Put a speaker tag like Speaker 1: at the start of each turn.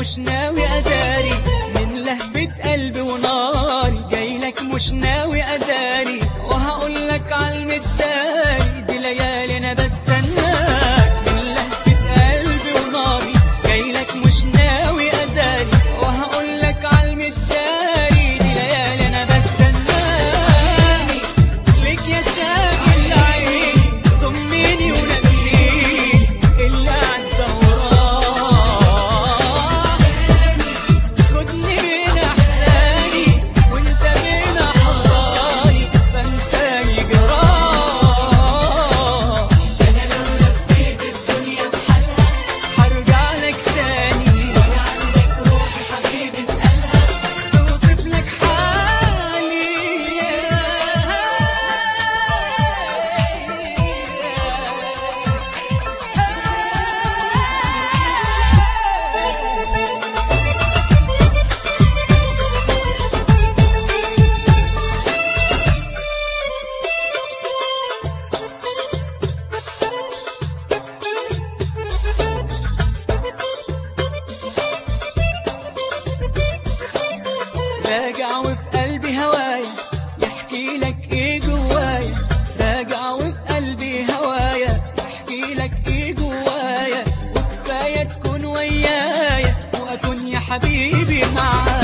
Speaker 1: مش ناوي اداري من لهبة قلبي وناري جايلك مش ناوي اداري وهقول لك على المداري دي ليالي انا بستناك من لهبة قلبي وناري جايلك مش ناوي اداري وهقول لك على المداري دي ليالي انا بستناك ليك يا شاغل عيني ضمني ونسيني اللي عدى وراه خدني بين احزاني وانت بين احضاني بنسى الجراح
Speaker 2: انا لو لفيت الدنيا بحالها
Speaker 1: هرجع لك تاني
Speaker 2: وانا عندك روحي حبيبي اسالها
Speaker 1: توصف لك حالي راجع وفي قلبي هوايا يحكي لك ايه جوايا راجع وفي قلبي هوايا يحكي لك ايه جوايا وكفايه تكون ويايا واكون يا حبيبي معايا